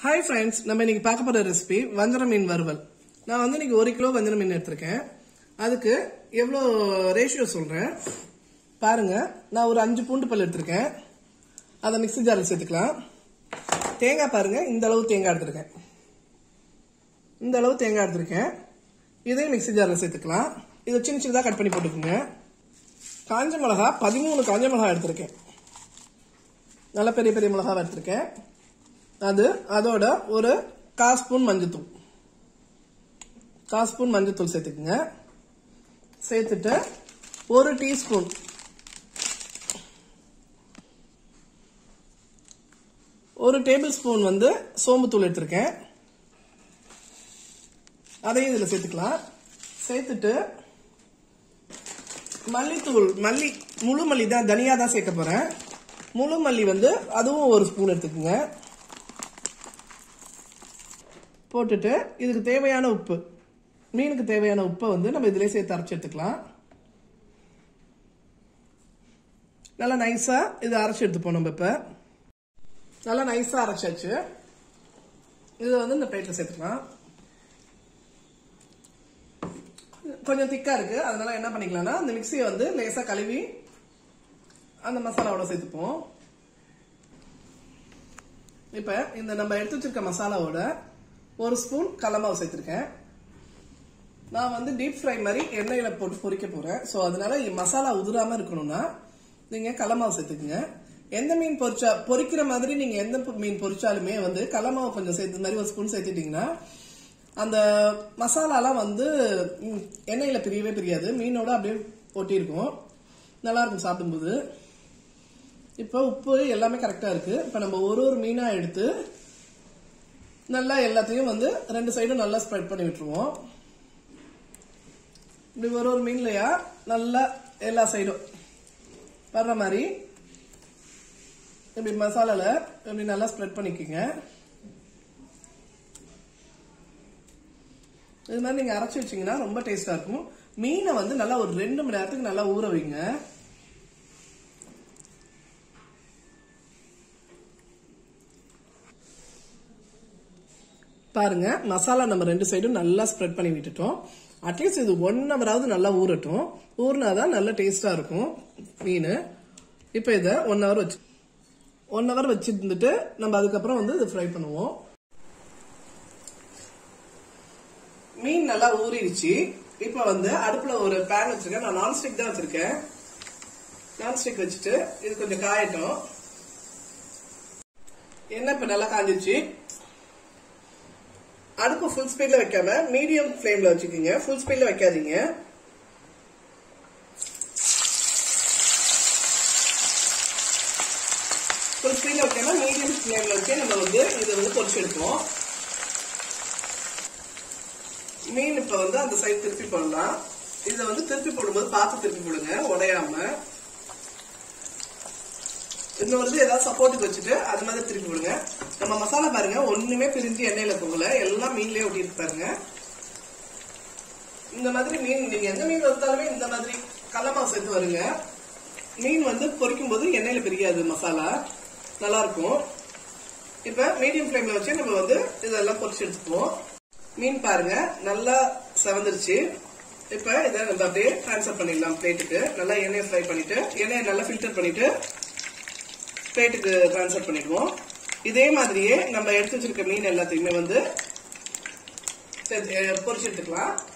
hi friends நம்ம இன்னைக்கு பார்க்க போற ரெசிபி வஞ்சர மீன் வறுவல் நான் வந்து இன்னைக்கு ஒரு கிலோ வஞ்சர மீன் எடுத்திருக்கேன் அதுக்கு எவ்வளோ ரேஷியோ சொல்றேன் பாருங்க நான் ஒரு அஞ்சு பூண்டு பல் எடுத்திருக்கேன் அதை மிக்ஸி ஜாரில் சேர்த்துக்கலாம் தேங்காய் பாருங்க இந்த அளவு தேங்காய் எடுத்திருக்கேன் இந்த அளவு தேங்காய் எடுத்திருக்கேன் இதையும் மிக்ஸி ஜாரில் சேர்த்துக்கலாம் இதை சின்ன சின்னதாக கட் பண்ணி போட்டுக்கோங்க காஞ்ச மிளகா பதிமூணு காஞ்ச மிளகா எடுத்திருக்கேன் நல்ல பெரிய பெரிய மிளகாவை எடுத்திருக்கேன் அது அதோட ஒரு கால் ஸ்பூன் மஞ்சத்தூள் கால் ஸ்பூன் மஞ்சத்தூள் சேர்த்துக்குங்க சேர்த்துட்டு ஒரு டீஸ்பூன் ஒரு டேபிள் ஸ்பூன் வந்து சோம்புத்தூள் எடுத்திருக்கேன் அதையும் இதில் சேர்த்துக்கலாம் சேர்த்துட்டு மல்லித்தூள் மல்லி முழு மல்லி தான் தனியாக தான் சேர்க்க போகிறேன் முழு மல்லி வந்து அதுவும் ஒரு ஸ்பூன் எடுத்துக்கோங்க போட்டுட்டு இதுக்கு தேவையான உப்பு மீனுக்கு தேவையான உப்பை வந்து நம்ம இதிலே சேர்த்து அரைச்சி எடுத்துக்கலாம் நல்லா நைஸாக இது அரைச்சி எடுத்துப்போம் நம்ம இப்போ நல்லா நைஸாக அரைச்சாச்சு இதை வந்து இந்த பிளேட்டில் சேர்த்துக்கலாம் கொஞ்சம் திக்கா இருக்கு அதனால என்ன பண்ணிக்கலாம்னா அந்த மிக்சியை வந்து லேசா கழுவி அந்த மசாலாவோட சேர்த்துப்போம் இப்ப இந்த நம்ம எடுத்து வச்சிருக்க மசாலாவோட ஒரு ஸ்பூன் கடலமாவு சேர்த்திருக்கேன் நான் வந்து டீப் ஃப்ரை மாதிரி எண்ணெயில போட்டு பொரிக்க போறேன் ஸோ அதனால மசாலா உதிராம இருக்கணும்னா நீங்க கடலமாவு சேர்த்துக்குங்க எந்த மீன் பொரிச்சா பொரிக்கிற மாதிரி நீங்க எந்த மீன் பொரிச்சாலுமே வந்து கடலமாவு கொஞ்சம் சேர்த்து மாதிரி ஒரு ஸ்பூன் சேர்த்துட்டீங்கன்னா அந்த மசாலாலாம் வந்து ம், எண்ணெயில பிரியவே பிரியாது மீனோட அப்படியே ஒட்டியிருக்கும் நல்லா இருக்கும் சாப்பிடும்போது இப்போ உப்பு எல்லாமே கரெக்டா இருக்கு இப்போ நம்ம ஒரு ஒரு மீனா எடுத்து நல்லா எல்லாத்தையும் வந்து ரெண்டு சைடும் நல்லா ஸ்ப்ரெட் பண்ணி விட்டுருவோம் இப்படி ஒரு ஒரு மீன்லயா நல்லா எல்லா சைடும் வர்ற மாதிரி இப்படி மசாலால இப்படி நல்லா ஸ்ப்ரெட் பண்ணிக்கோங்க இது மாதிரி நீங்க அரைச்சு வச்சீங்கன்னா ரொம்ப டேஸ்டா இருக்கும் மீனை வந்து நல்லா ஒரு ரெண்டு மணி நேரத்துக்கு நல்லா ஊற வைங்க பாருங்க மசாலா நம்ம ரெண்டு சைடும் நல்லா ஸ்ப்ரெட் பண்ணி விட்டுட்டோம் அட்லீஸ்ட் இது ஒன் ஹவராவது நல்லா ஊறட்டும் ஊறினாதான் நல்ல டேஸ்டா இருக்கும் மீன் இப்போ இதை ஒன் ஹவர் வச்சு ஒன் ஹவர் வச்சுருந்துட்டு நம்ம அதுக்கப்புறம் வந்து இதை ஃப்ரை பண்ணுவோம் மீன் நல்லா ஊறிடுச்சு இப்போ வந்து அடுப்புல ஒரு பேன் வச்சிருக்கேன் நான் நான்ஸ்டிக் தான் வச்சிருக்கேன் நான்ஸ்டிக் வச்சுட்டு இது கொஞ்சம் காயட்டும் எண்ணெய் இப்ப நல்லா காஞ்சிச்சு அடுப்பு ஃபுல் ஸ்பீட்ல வைக்காம மீடியம் ஃப்ளேம்ல வச்சுக்கோங்க ஃபுல் ஸ்பீட்ல வைக்காதீங்க ஃபுல் ஸ்பீட்ல வைக்காம மீடியம் ஃப்ளேம்ல வச்சு நம்ம வந்து இதை வந்து பொரிச்சு எடுப்போம் மீன் இப்ப வந்து அந்த சைடு திருப்பி போடலாம் இதை வந்து திருப்பி போடும்போது பார்த்து திருப்பி போடுங்க உடையாம இன்னும் வந்து ஏதாவது சப்போர்ட்டுக்கு வச்சுட்டு அது மாதிரி திருப்பி போடுங்க நம்ம மசாலா பாருங்க ஒண்ணுமே பிரிஞ்சு எண்ணெயில போகல எல்லாம் மீன்லயே ஒட்டிட்டு பாருங்க இந்த மாதிரி மீன் நீங்க எந்த மீன் வந்தாலுமே இந்த மாதிரி கடலமாவு சேர்த்து வருங்க மீன் வந்து பொரிக்கும் போது எண்ணெயில பிரியாது மசாலா நல்லா இருக்கும் இப்ப மீடியம் ஃப்ளேம்ல வச்சு நம்ம வந்து இதெல்லாம் பொரிச்சு எடுத்துக்குவோம் மீன் பாருங்க நல்லா செவந்துருச்சு இப்ப இதை நம்ம அப்படியே ட்ரான்ஸ்ஃபர் பண்ணிடலாம் பிளேட்டுக்கு நல்லா எண்ணெயை ஃப்ரை பண்ணிட்டு எண்ணெயை நல்லா ஃபில்டர் பண்ணிட்டு பிளேட்டுக்கு ட்ரான்ஸ்ஃபர் பண்ணிடுவோம் இதே மாதிரியே நம்ம எடுத்து வச்சிருக்க மீன் எல்லாத்தையுமே வந்து செஞ்சு- பொரிச்சு எடுத்துக்கலாம்